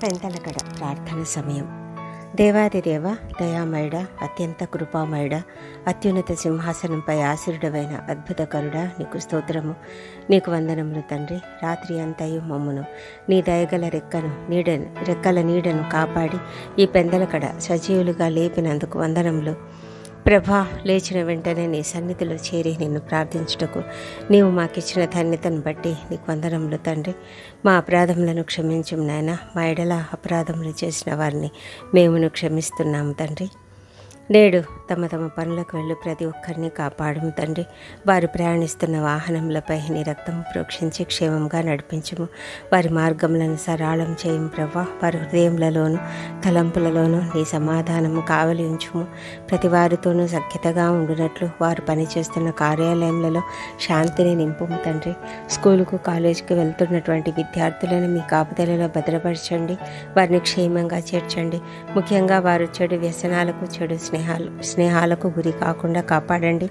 పెంతలకడ ప్రార్థన సమయం దేవాది దేవ దయామయుడ అత్యంత కృపామయుడ అత్యున్నత సింహాసనంపై ఆశీరుడమైన అద్భుతకరుడ నీకు స్తోత్రము నీకు వందనములు తండ్రి రాత్రి అంతయు మమ్మును నీ దయగల రెక్కను నీడ రెక్కల నీడను కాపాడి ఈ పెందలకడ సజీవులుగా లేపినందుకు వందనములు ప్రభా లేచిన వెంటనే నీ సన్నిధిలో చేరి నిన్ను ప్రార్థించుటకు నీవు మాకిచ్చిన ధన్యతను బట్టి నీకు వందనములు తండ్రి మా అపరాధములను క్షమించం నాయన మా ఎడల అపరాధములు చేసిన వారిని మేమును క్షమిస్తున్నాము తండ్రి నేడు తమ తమ పనులకు వెళ్ళి ప్రతి ఒక్కరిని కాపాడము తండ్రి వారు ప్రయాణిస్తున్న వాహనములపై నీ రక్తం ప్రోక్షించి క్షేమంగా నడిపించుము వారి మార్గములను సరళం చేయము ప్రభా వారి హృదయములలోను తలంపులలోనూ నీ సమాధానము కావలి ఉంచుము ప్రతి వారితోనూ సఖ్యతగా ఉండునట్లు వారు పనిచేస్తున్న కార్యాలయములలో శాంతిని నింపుము తండ్రి స్కూలుకు కాలేజీకి వెళ్తున్నటువంటి విద్యార్థులను మీ కాపుదలలో భద్రపరచండి వారిని క్షేమంగా చేర్చండి ముఖ్యంగా వారు చెడు వ్యసనాలకు చెడు స్నేహాలు స్నేహాలకు గురి కాకుండా కాపాడండి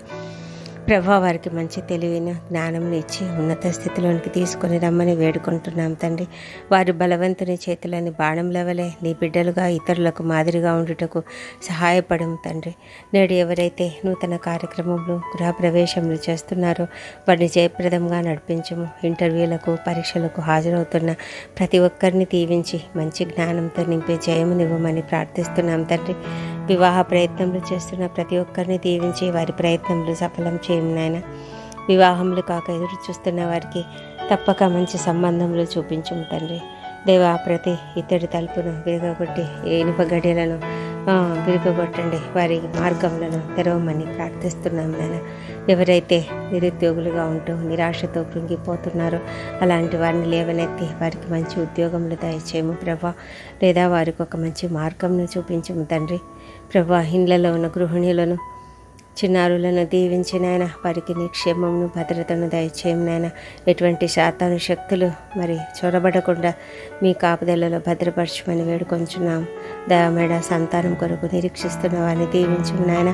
ప్రభా వారికి మంచి తెలివిన జ్ఞానం ఇచ్చి ఉన్నత స్థితిలోనికి తీసుకొని రమ్మని వేడుకుంటున్నాం తండ్రి వారి బలవంతుని చేతులని బాణంల వలె నీ బిడ్డలుగా ఇతరులకు మాదిరిగా ఉండుటకు సహాయపడము తండ్రి నేడు ఎవరైతే నూతన కార్యక్రమంలో గృహప్రవేశములు చేస్తున్నారో వారిని జయప్రదంగా నడిపించము ఇంటర్వ్యూలకు పరీక్షలకు హాజరవుతున్న ప్రతి ఒక్కరిని దీవించి మంచి జ్ఞానంతో నింపే జయమునివ్వమని ప్రార్థిస్తున్నాం తండ్రి వివాహ ప్రయత్నములు చేస్తున్న ప్రతి ఒక్కరిని దీవించి వారి ప్రయత్నములు సఫలం చేయము నాయన వివాహములు కాక ఎదురు చూస్తున్న వారికి తప్పక మంచి సంబంధములు చూపించుము తండ్రి దేవా ప్రతి ఇతడి తలుపును విరగొట్టి ఇనుప గడియలను ఆ, విరగొట్టండి వారి మార్గములను తెరవమని ప్రార్థిస్తున్నాం నాయన ఎవరైతే నిరుద్యోగులుగా ఉంటూ నిరాశతో కృంగిపోతున్నారో అలాంటి వారిని లేవనెత్తి వారికి మంచి ఉద్యోగములు దయచేయము ప్రభా లేదా వారికి ఒక మంచి మార్గంను చూపించము తండ్రి ప్రభా ఇండ్లలో ఉన్న గృహిణులను చిన్నారులను దీవించి నాయన వారికి నీ క్షేమమును భద్రతను దయచేయం నాయన ఎటువంటి శాతాను శక్తులు మరి చొరబడకుండా మీ కాపుదలలో భద్రపరచమని వేడుకొంచున్నాం దయమేడ సంతానం కొరకు నిరీక్షిస్తున్న వారిని దీవించు నాయన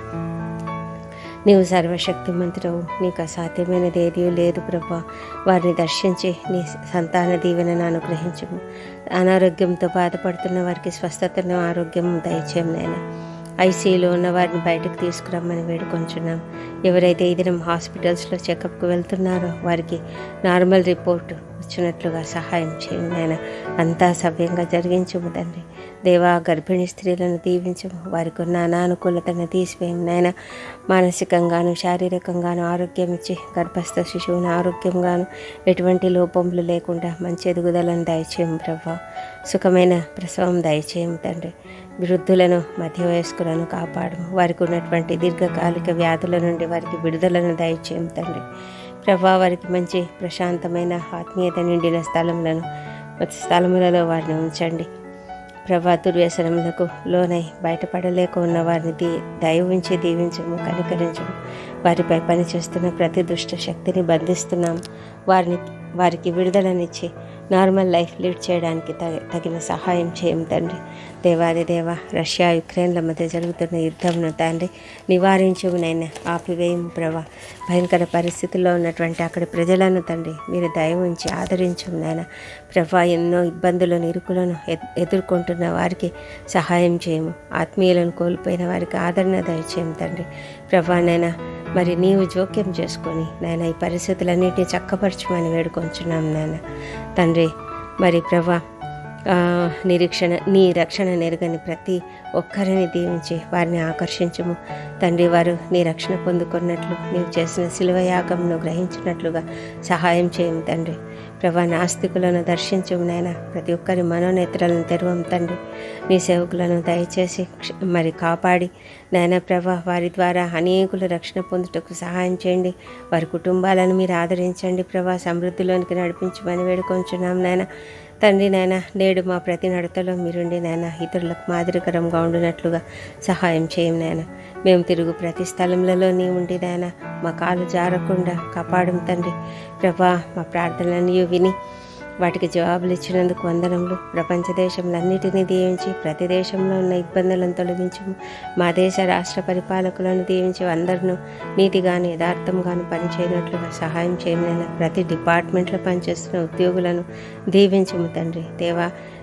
నీవు సర్వశక్తిమంతుడవు నీకు అసాధ్యమైనది ఏదీ లేదు ప్రభా వారిని దర్శించి నీ సంతాన దీవెనను అనుగ్రహించము అనారోగ్యంతో బాధపడుతున్న వారికి స్వస్థతను ఆరోగ్యం దయచేయం నాయన ఐసీయూలో ఉన్న వారిని బయటకు తీసుకురమ్మని వేడుకొంచున్నాం ఎవరైతే ఈ దినం హాస్పిటల్స్లో చెకప్కి వెళ్తున్నారో వారికి నార్మల్ రిపోర్ట్ వచ్చినట్లుగా సహాయం చేయండి నాయన అంతా సవ్యంగా జరిగించము తండ్రి దేవా గర్భిణీ స్త్రీలను దీవించము వారికి ఉన్న అనానుకూలతను తీసివేయం నాయన మానసికంగాను శారీరకంగాను ఆరోగ్యం ఇచ్చి గర్భస్థ శిశువును ఆరోగ్యంగాను ఎటువంటి లోపములు లేకుండా మంచి ఎదుగుదలను దయచేయం ప్రభా సుఖమైన ప్రసవం దయచేయం తండ్రి వృద్ధులను మధ్య వయస్కులను కాపాడము వారికి ఉన్నటువంటి దీర్ఘకాలిక వ్యాధుల నుండి వారికి విడుదలను దయచేయం తండ్రి ప్రభా వారికి మంచి ప్రశాంతమైన ఆత్మీయత నిండిన స్థలములను స్థలములలో వారిని ఉంచండి ప్రభా దుర్వ్యసనములకు లోనై బయటపడలేక ఉన్న వారిని దీ దయ ఉంచి దీవించము కనికరించము వారిపై పనిచేస్తున్న ప్రతి దుష్ట శక్తిని బంధిస్తున్నాం వారిని వారికి విడుదలనిచ్చి నార్మల్ లైఫ్ లీడ్ చేయడానికి తగ తగిన సహాయం చేయం తండ్రి దేవాది దేవ రష్యా యుక్రెయిన్ల మధ్య జరుగుతున్న యుద్ధంను తండ్రి నివారించము నైనా ఆపివేయము ప్రభా భయంకర పరిస్థితుల్లో ఉన్నటువంటి అక్కడి ప్రజలను తండ్రి మీరు దయ ఉంచి ఆదరించము నాయన ప్రభా ఎన్నో ఇబ్బందులను ఇరుకులను ఎద్- ఎదుర్కొంటున్న వారికి సహాయం చేయము ఆత్మీయులను కోల్పోయిన వారికి ఆదరణ దయచేయం తండ్రి ప్రభా నైనా మరి నీవు జోక్యం చేసుకొని నాయన ఈ పరిస్థితులన్నిటిని చక్కపరచమని వేడుకొంచున్నాం నాయన తండ్రి మరి ప్రభా ఆ, నిరీక్షణ నీ రక్షణ నెరగని ప్రతి ఒక్కరిని దీవించి వారిని ఆకర్షించుము తండ్రి వారు నీ రక్షణ పొందుకున్నట్లు నీవు చేసిన శిలువ యాగంను గ్రహించినట్లుగా సహాయం చేయము తండ్రి ప్రభా నాస్తికులను దర్శించము నాయన ప్రతి ఒక్కరి మనోనేత్రాలను తెరవం తండ్రి నీ సేవకులను దయచేసి క్ష- మరి కాపాడి నాయన ప్రభా వారి ద్వారా అనేకుల రక్షణ పొందుటకు సహాయం చేయండి వారి కుటుంబాలను మీరు ఆదరించండి ప్రభా సమృద్ధిలోనికి నడిపించమని వేడుకొంచున్నాం నాయన తండ్రి నాయన నేడు మా ప్రతి నడతలో మీరుండి నాయన ఇతరులకు మాదిరికరంగా ఉండినట్లుగా సహాయం చేయం నాయన మేము తిరుగు ప్రతి స్థలంలో నీ ఉండి నాయన మా కాలు జారకుండా కాపాడం తండ్రి ప్రభా మా ప్రార్థనలన్నీ విని వాటికి జవాబులు ఇచ్చినందుకు వందనములు ప్రపంచ దేశంలన్నిటినీ దీవించి ప్రతి దేశంలో ఉన్న ఇబ్బందులను తొలగించము మా దేశ రాష్ట్ర పరిపాలకులను దీవించి అందరినూ నీతిగాను యథార్థంగాను పనిచేయనట్లుగా సహాయం చేయమని ప్రతి డిపార్ట్మెంట్లో పనిచేస్తున్న ఉద్యోగులను దీవించము తండ్రి దేవా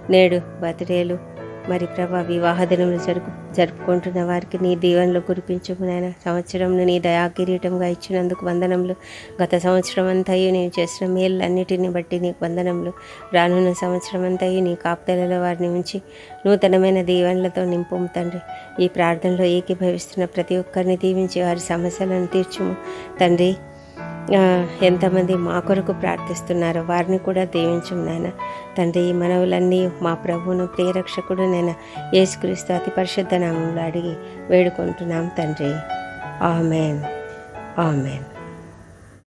నేడు బర్త్డేలు మరి ప్రభా వివాహ దినములు జరుపు జరుపుకుంటున్న వారికి నీ దీవెనలు కురిపించుము నాయన సంవత్సరంలో నీ దయా కిరీటంగా ఇచ్చినందుకు వందనములు గత సంవత్సరం అంతయు నీవు చేసిన మేళ్ళన్నిటిని బట్టి నీకు వందనములు రానున్న సంవత్సరం అంతయు నీ కాపుదలలో వారిని ఉంచి నూతనమైన దీవెనలతో నింపుము తండ్రి ఈ ప్రార్థనలో ఏకీభవిస్తున్న ప్రతి ఒక్కరిని దీవించి వారి సమస్యలను తీర్చుము తండ్రి ఆ, ఎంతమంది మా కొరకు ప్రార్థిస్తున్నారో వారిని కూడా దీవించు నాయన తండ్రి ఈ మనవులన్నీ మా ప్రభువును ప్రియరక్షకుడు నేను యేసుక్రీస్తు అతి పరిశుద్ధ నామంలో అడిగి వేడుకుంటున్నాం తండ్రి ఆమెన్ ఆమెన్